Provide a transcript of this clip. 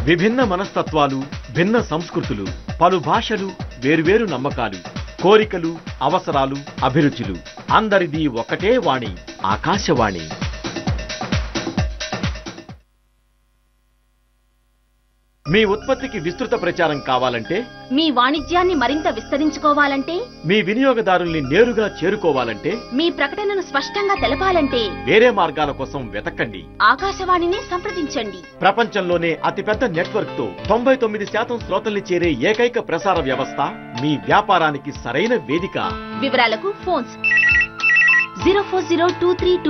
విభిన్న మనస్తత్వాలు భిన్న సంస్కృతులు పలు భాషలు వేరువేరు నమ్మకాలు కోరికలు అవసరాలు అభిరుచులు అందరిది ఒకటే వాణి ఆకాశవాణి మీ ఉత్పత్తికి విస్తృత ప్రచారం కావాలంటే మీ వాణిజ్యాన్ని మరింత విస్తరించుకోవాలంటే మీ వినియోగదారుల్ని నేరుగా చేరుకోవాలంటే మీ ప్రకటనను స్పష్టంగా తెలపాలంటే వేరే మార్గాల కోసం వెతకండి ఆకాశవాణిని సంప్రదించండి ప్రపంచంలోనే అతిపెద్ద నెట్వర్క్ తో తొంభై తొమ్మిది శాతం శ్రోతల్ని చేరే ఏకైక ప్రసార వ్యవస్థ మీ వ్యాపారానికి సరైన వేదిక వివరాలకు phones zero four zero two three